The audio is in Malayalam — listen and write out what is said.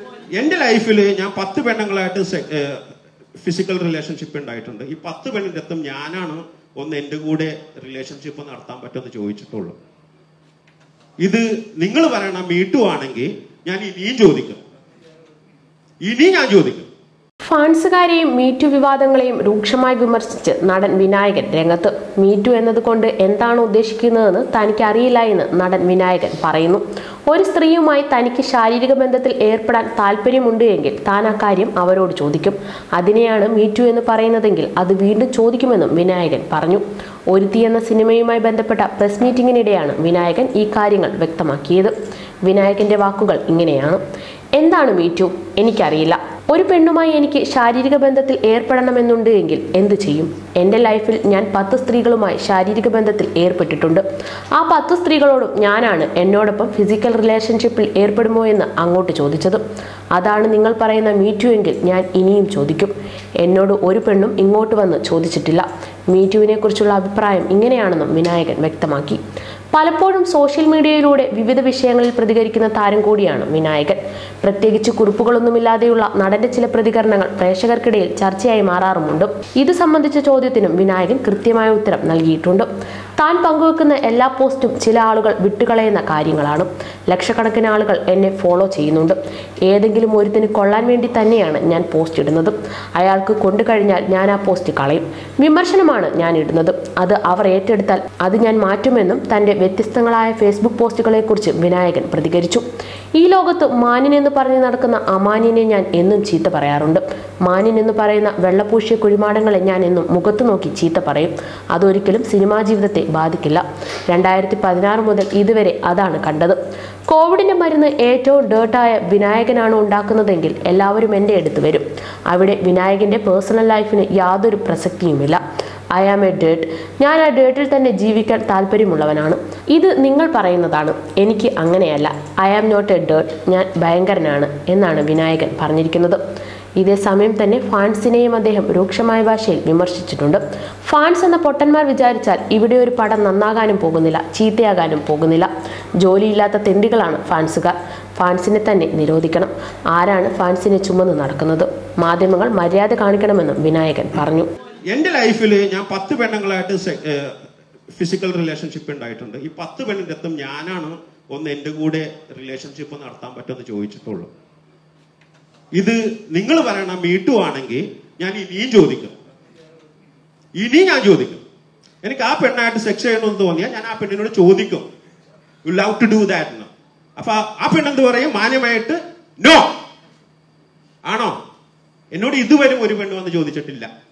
എന്റെ ലൈഫിൽ ഞാൻ പത്ത് പെണ്ണുങ്ങളായിട്ട് ഫിസിക്കൽ റിലേഷൻഷിപ്പ് ഉണ്ടായിട്ടുണ്ട് ഈ പത്ത് പെണ്ണിന്റെ അടുത്തും ഞാനാണ് ഒന്ന് എന്റെ കൂടെ റിലേഷൻഷിപ്പ് നടത്താൻ പറ്റുമെന്ന് ചോദിച്ചിട്ടുള്ളൂ ഇത് നിങ്ങൾ പറയണ മീട്ടു ആണെങ്കിൽ ഞാൻ ഇനിയും ചോദിക്കും ഇനിയും ഞാൻ ചോദിക്കും ഫാൻസുകാരെയും മീറ്റു വിവാദങ്ങളെയും രൂക്ഷമായി വിമർശിച്ച് നടൻ വിനായകൻ രംഗത്ത് മീറ്റു എന്നതുകൊണ്ട് എന്താണ് ഉദ്ദേശിക്കുന്നതെന്ന് തനിക്ക് അറിയില്ല എന്ന് നടൻ വിനായകൻ പറയുന്നു ഒരു സ്ത്രീയുമായി തനിക്ക് ശാരീരിക ബന്ധത്തിൽ ഏർപ്പെടാൻ താല്പര്യമുണ്ട് എങ്കിൽ താൻ ആ കാര്യം അവരോട് ചോദിക്കും അതിനെയാണ് മീറ്റു എന്ന് പറയുന്നതെങ്കിൽ അത് വീണ്ടും ചോദിക്കുമെന്നും വിനായകൻ പറഞ്ഞു ഒരുത്തി എന്ന സിനിമയുമായി ബന്ധപ്പെട്ട പ്രസ് മീറ്റിംഗിനിടെയാണ് വിനായകൻ ഈ കാര്യങ്ങൾ വ്യക്തമാക്കിയത് വിനായകന്റെ വാക്കുകൾ ഇങ്ങനെയാണ് എന്താണ് മീറ്റു എനിക്കറിയില്ല ഒരു പെണ്ണുമായി എനിക്ക് ശാരീരിക ബന്ധത്തിൽ ഏർപ്പെടണമെന്നുണ്ട് എങ്കിൽ എന്തു ചെയ്യും എൻ്റെ ലൈഫിൽ ഞാൻ പത്ത് സ്ത്രീകളുമായി ശാരീരിക ബന്ധത്തിൽ ഏർപ്പെട്ടിട്ടുണ്ട് ആ പത്ത് സ്ത്രീകളോടും ഞാനാണ് എന്നോടൊപ്പം ഫിസിക്കൽ റിലേഷൻഷിപ്പിൽ ഏർപ്പെടുമോ എന്ന് അങ്ങോട്ട് ചോദിച്ചത് അതാണ് നിങ്ങൾ പറയുന്ന മീറ്റു എങ്കിൽ ഞാൻ ഇനിയും ചോദിക്കും എന്നോട് ഒരു പെണ്ണും ഇങ്ങോട്ട് വന്ന് ചോദിച്ചിട്ടില്ല മീറ്റുവിനെ കുറിച്ചുള്ള അഭിപ്രായം ഇങ്ങനെയാണെന്നും വിനായകൻ വ്യക്തമാക്കി പലപ്പോഴും സോഷ്യൽ മീഡിയയിലൂടെ വിവിധ വിഷയങ്ങളിൽ പ്രതികരിക്കുന്ന താരം കൂടിയാണ് വിനായകൻ പ്രത്യേകിച്ച് കുറിപ്പുകളൊന്നുമില്ലാതെയുള്ള നടന്റെ ചില പ്രതികരണങ്ങൾ പ്രേക്ഷകർക്കിടയിൽ ചർച്ചയായി മാറാറുമുണ്ട് ഇത് സംബന്ധിച്ച ചോദ്യത്തിനും വിനായകൻ കൃത്യമായ ഉത്തരം നൽകിയിട്ടുണ്ട് താൻ പങ്കുവെക്കുന്ന എല്ലാ പോസ്റ്റും ചില ആളുകൾ വിട്ടുകളയുന്ന കാര്യങ്ങളാണ് ലക്ഷക്കണക്കിന് ആളുകൾ എന്നെ ഫോളോ ചെയ്യുന്നുണ്ട് ഏതെങ്കിലും ഒരുത്തിന് കൊള്ളാൻ വേണ്ടി തന്നെയാണ് ഞാൻ പോസ്റ്റ് ഇടുന്നത് അയാൾക്ക് കൊണ്ടു കഴിഞ്ഞാൽ ഞാൻ ആ പോസ്റ്റ് കളയും വിമർശനമാണ് ഞാൻ ഇടുന്നത് അത് അവർ ഏറ്റെടുത്താൽ അത് ഞാൻ മാറ്റുമെന്നും തന്റെ വ്യത്യസ്തങ്ങളായ ഫേസ്ബുക്ക് പോസ്റ്റുകളെക്കുറിച്ച് വിനായകൻ പ്രതികരിച്ചു ഈ ലോകത്ത് മാന്യൻ എന്ന് പറഞ്ഞ് നടക്കുന്ന അമാന്യനെ ഞാൻ എന്നും ചീത്ത പറയാറുണ്ട് മാന്യൻ എന്ന് പറയുന്ന വെള്ളപൂശിയ കുഴിമാടങ്ങളെ ഞാൻ എന്നും മുഖത്ത് നോക്കി ചീത്ത പറയും അതൊരിക്കലും സിനിമാ ജീവിതത്തെ ബാധിക്കില്ല രണ്ടായിരത്തി പതിനാറ് മുതൽ ഇതുവരെ അതാണ് കണ്ടത് കോവിഡിന്റെ മരുന്ന് ഏറ്റവും ഡേർട്ടായ വിനായകനാണ് ഉണ്ടാക്കുന്നതെങ്കിൽ എല്ലാവരും എൻ്റെ അടുത്ത് വരും അവിടെ വിനായകന്റെ പേഴ്സണൽ ലൈഫിന് യാതൊരു പ്രസക്തിയുമില്ല ഐ ആം എ ഡേട്ട് ഞാൻ ആ ഡേട്ടിൽ തന്നെ ജീവിക്കാൻ താല്പര്യമുള്ളവനാണ് ഇത് നിങ്ങൾ പറയുന്നതാണ് എനിക്ക് അങ്ങനെയല്ല I am not a date ഞാൻ ഭയങ്കരനാണ് എന്നാണ് വിനായകൻ പറഞ്ഞിരിക്കുന്നത് ഇതേ സമയം തന്നെ ഫാൻസിനെയും അദ്ദേഹം രൂക്ഷമായ ഭാഷയിൽ വിമർശിച്ചിട്ടുണ്ട് ഫാൻസ് എന്ന പൊട്ടന്മാർ വിചാരിച്ചാൽ ഇവിടെ ഒരു പടം നന്നാകാനും പോകുന്നില്ല ചീത്തയാകാനും പോകുന്നില്ല ജോലിയില്ലാത്ത തെണ്ടികളാണ് ഫാൻസുകാർ ഫാൻസിനെ തന്നെ നിരോധിക്കണം ആരാണ് ഫാൻസിനെ ചുമന്ന് നടക്കുന്നത് മാധ്യമങ്ങൾ മര്യാദ കാണിക്കണമെന്നും വിനായകൻ പറഞ്ഞു എന്റെ ലൈഫിൽ ഞാൻ പത്ത് പെണ്ണുങ്ങളായിട്ട് ഫിസിക്കൽ റിലേഷൻഷിപ്പ് ഉണ്ടായിട്ടുണ്ട് ഈ പത്ത് പെണ്ണിന്റെ അടുത്തും ഞാനാണ് ഒന്ന് എന്റെ കൂടെ റിലേഷൻഷിപ്പ് നടത്താൻ പറ്റുമെന്ന് ചോദിച്ചിട്ടുള്ളൂ ഇത് നിങ്ങൾ പറയണ മീട്ടു ആണെങ്കിൽ ഞാൻ ഇനിയും ചോദിക്കും ഇനിയും ഞാൻ ചോദിക്കും എനിക്ക് ആ പെണ്ണായിട്ട് സെക്സ് ചെയ്യണമെന്ന് തോന്നിയാൽ ഞാൻ ആ പെണ്ണിനോട് ചോദിക്കും you love to do that എന്ന് അപ്പൊ ആ പെണ്ണെന്ത് പറയും മാന്യമായിട്ട് നോ ആണോ എന്നോട് ഇതുവരെ ഒരു പെണ്ണ് വന്ന് ചോദിച്ചിട്ടില്ല